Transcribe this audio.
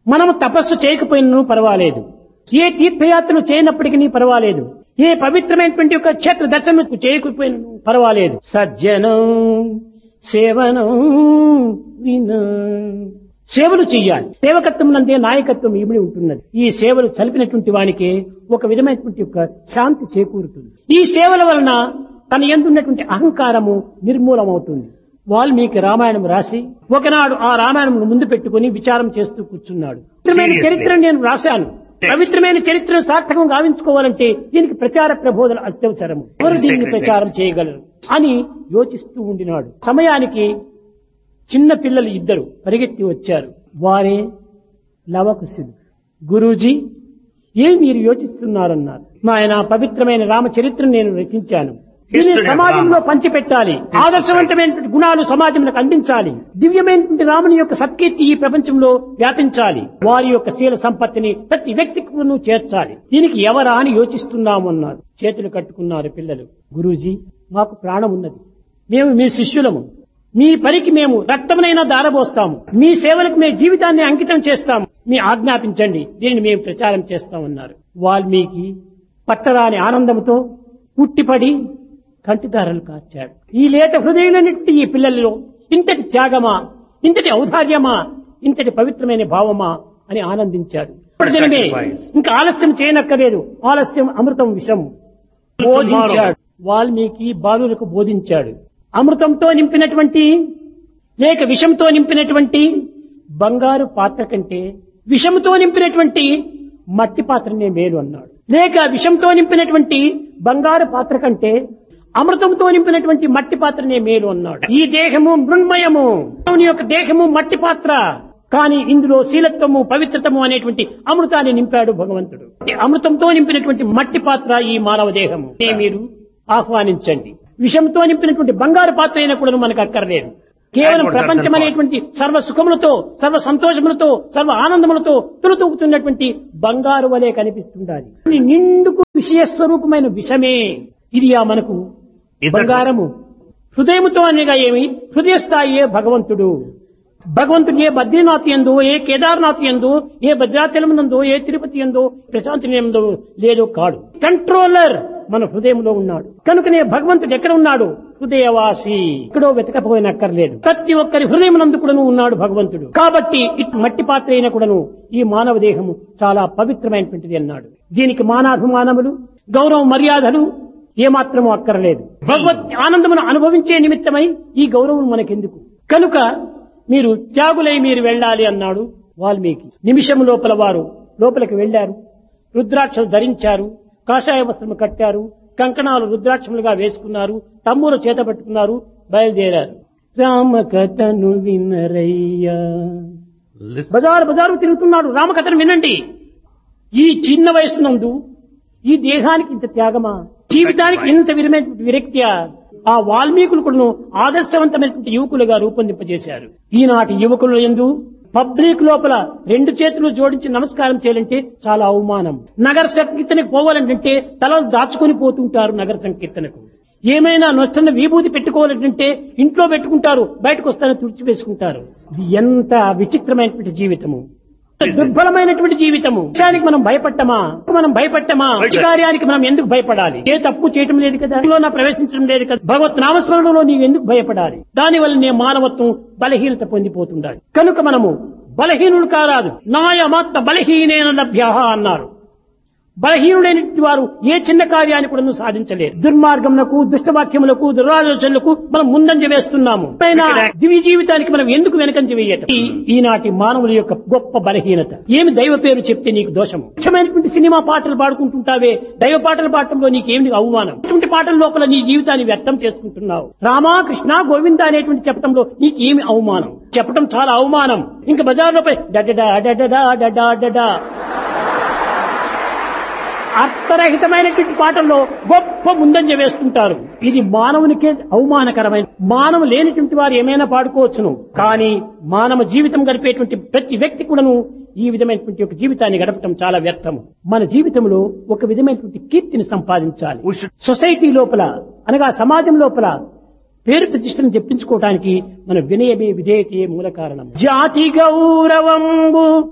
మనము తపస్సు చేయకపోయినను పర్వాలేదు ఏ తీర్థయాత్రలు చేయనప్పటికీ పర్వాలేదు ఏ పవిత్రమైనటువంటి ఒక క్షేత్ర దర్శనం చేయకపోయినను పర్వాలేదు సజ్జనం సేవనం వినా సేవలు చెయ్యాలి సేవకత్వం నందే నాయకత్వం ఇమిడి ఉంటున్నది ఈ సేవలు చలిపినటువంటి వానికి ఒక విధమైనటువంటి ఒక శాంతి చేకూరుతుంది ఈ సేవల వలన తన ఎందున్నటువంటి అహంకారము నిర్మూలమవుతుంది వాల్మీకి రామాయణం రాసి ఒకనాడు ఆ రామాయణం ముందు పెట్టుకుని విచారం చేస్తూ కూర్చున్నాడు పవిత్రమైన Seriously. చరిత్రను నేను రాశాను పవిత్రమైన చరిత్రను సార్థకం గావించుకోవాలంటే దీనికి ప్రచార ప్రబోధన అత్యవసరము ఎవరు దీన్ని Sacred ప్రచారం చేయగలరు అని యోచిస్తూ ఉండినాడు సమయానికి చిన్న పిల్లలు ఇద్దరు పరిగెత్తి వచ్చారు వారే లవకుశులు గురూజీ ఏం మీరు యోచిస్తున్నారన్నారు నాయన పవిత్రమైన రామచరిత్రను నేను రచించాను దీన్ని History of సమాజంలో Rama. పంచిపెట్టాలి ఆదర్శవంతమైనటువంటి గుణాలు సమాజంలోకి అందించాలి దివ్యమైనటువంటి రాముని యొక్క సత్కీర్తి ఈ ప్రపంచంలో వ్యాపించాలి వారి యొక్క శీల సంపత్తిని ప్రతి వ్యక్తికి చేర్చాలి దీనికి ఎవరా అని యోచిస్తున్నాము అన్నారు చేతులు కట్టుకున్నారు పిల్లలు గురూజీ మాకు ప్రాణం ఉన్నది మేము మీ శిష్యులము మీ పనికి మేము రక్తమునైనా దారబోస్తాము మీ సేవలకు మేము జీవితాన్ని అంకితం చేస్తాము మీ ఆజ్ఞాపించండి దీనిని మేము ప్రచారం చేస్తామన్నారు వాల్మీకి పట్టరాని ఆనందంతో పుట్టిపడి కంటిదారలు కార్చాడు ఈ లేత హృదయులన్నిటి ఈ పిల్లలలో ఇంతటి త్యాగమా ఇంతటి ఔదార్యమా ఇంతటి పవిత్రమైన భావమా అని ఆనందించాడు ప్రజలమే ఇంకా ఆలస్యం చేయనక్కలేదు ఆలస్యం అమృతం విషం బోధించాడు వాల్మీకి బాలులకు బోధించాడు అమృతంతో నింపినటువంటి లేక విషంతో నింపినటువంటి బంగారు పాత్ర కంటే విషంతో నింపినటువంటి మట్టి పాత్రనే మేలు అన్నాడు లేక విషంతో నింపినటువంటి బంగారు పాత్ర కంటే అమృతంతో నింపినటువంటి మట్టి పాత్రనే మేలు అన్నాడు ఈ దేహము మృణ్మయము దేవుని యొక్క దేహము మట్టి పాత్ర కానీ ఇందులో శీలత్వము పవిత్రతము అనేటువంటి అమృతాన్ని నింపాడు భగవంతుడు ఈ అమృతంతో నింపినటువంటి మట్టి పాత్ర ఈ మానవ దేహము దీన్ని మీరు ఆహ్వానించండి విషంతో నింపినటువంటి బంగారు పాత్ర అయినా కూడా మనకు అక్కర్లేదు కేవలం ప్రపంచం అనేటువంటి సర్వ సుఖములతో సర్వ సంతోషములతో సర్వ ఆనందములతో తులుతూగుతున్నటువంటి బంగారు వలె కనిపిస్తుండాలి ఈ నిండుకు విషయ స్వరూపమైన విషమే ఇది ఆ మనకు ఇతడు- బంగారము హృదయముతో అనగా ఏమి హృదయ స్థాయియే భగవంతుడు భగవంతుడు ఏ బద్రీనాథ్ ఎందో ఏ కేదార్నాథ్ ఎందో ఏ భద్రాచలం నందో ఏ తిరుపతి ఎందో ప్రశాంతి ఎందో లేదో కాడు కంట్రోలర్ మన హృదయంలో ఉన్నాడు కనుకనే భగవంతుడు ఎక్కడ ఉన్నాడు హృదయవాసి ఇక్కడో వెతకపోయినక్కర్లేదు ప్రతి ఒక్కరి హృదయం నందు కూడాను ఉన్నాడు భగవంతుడు కాబట్టి ఇటు మట్టి పాత్ర అయిన కూడాను ఈ మానవ దేహము చాలా పవిత్రమైనటువంటిది అన్నాడు దీనికి మానాభిమానములు గౌరవ మర్యాదలు ఏమాత్రము అక్కర్లేదు భగవత్ ఆనందమును అనుభవించే నిమిత్తమై ఈ గౌరవం మనకెందుకు కనుక మీరు త్యాగులై మీరు వెళ్ళాలి అన్నాడు వాల్మీకి నిమిషం లోపల వారు లోపలికి వెళ్లారు రుద్రాక్షలు ధరించారు కాషాయ వస్త్రము కట్టారు కంకణాలు రుద్రాక్షములుగా వేసుకున్నారు తమ్ములు చేత పట్టుకున్నారు బయలుదేరారు రామకథను వినరయ్యా Listen. బజారు బజారు తిరుగుతున్నాడు రామకథను వినండి ఈ చిన్న వయసు నందు ఈ దేహానికి ఇంత త్యాగమా జీవితానికి ఇంత విరమైన విరక్తియా ఆ వాల్మీకులు కూడా ఆదర్శవంతమైనటువంటి యువకులుగా రూపొందింపజేశారు ఈనాటి యువకులు ఎందు పబ్లిక్ లోపల రెండు చేతులు జోడించి నమస్కారం చేయాలంటే చాలా అవమానం నగర సంకీర్తనకు పోవాలంటే తలలు దాచుకొని పోతుంటారు నగర సంకీర్తనకు ఏమైనా నొచ్చన్న విభూతి పెట్టుకోవాలంటే ఇంట్లో పెట్టుకుంటారు బయటకు వస్తానే తుడిచివేసుకుంటారు ఇది ఎంత విచిత్రమైనటువంటి జీవితము దుర్బలమైనటువంటి జీవితము విషయానికి మనం భయపట్టమా మనం భయపట్టమా మంచి కార్యానికి మనం ఎందుకు భయపడాలి ఏ తప్పు చేయటం లేదు కదా అందులో నా ప్రవేశించడం లేదు కదా భగవత్ నామస్మరణలో నీవు ఎందుకు భయపడాలి దానివల్ల నే మానవత్వం బలహీనత పొందిపోతుండాలి కనుక మనము బలహీనులు కారాదు నాయమాత్మ బలహీనేన లభ్య అన్నారు బలహీనుడైనటువంటి వారు ఏ చిన్న కార్యాన్ని కూడా సాధించలేరు దుర్మార్గములకు దుష్టవాక్యములకు దురాలోచనలకు మనం ముందంజ వేస్తున్నాము అయినా దివ్య జీవితానికి మనం ఎందుకు వెనకంజ వేయటం ఈ- ఈనాటి మానవుల యొక్క గొప్ప బలహీనత ఏమి దైవ పేరు చెప్తే నీకు దోషము ముఖ్యమైనటువంటి సినిమా పాటలు పాడుకుంటుంటావే దైవ పాటలు పాడటంలో నీకేమి అవమానం ఇటువంటి పాటల లోపల నీ జీవితాన్ని వ్యక్తం చేసుకుంటున్నావు రామా కృష్ణ గోవింద అనేటువంటి చెప్పడంలో నీకేమి అవమానం చెప్పడం చాలా అవమానం ఇంకా బజార్లో పోయి డడడా డడడా డడా డడా అర్థరహితమైనటువంటి పాటల్లో గొప్ప ముందంజ వేస్తుంటారు ఇది మానవునికే అవమానకరమైన మానవు లేనిటువంటి వారు ఏమైనా పాడుకోవచ్చును కానీ మానవ జీవితం గడిపేటువంటి ప్రతి వ్యక్తి కూడాను ఈ విధమైనటువంటి ఒక జీవితాన్ని గడపటం చాలా వ్యర్థము మన జీవితంలో ఒక విధమైనటువంటి కీర్తిని సంపాదించాలి We should- సొసైటీ లోపల అనగా సమాజం లోపల పేరు ప్రతిష్టను చెప్పించుకోవడానికి మన వినయమే విధేయతే మూల కారణం జాతి గౌరవంబు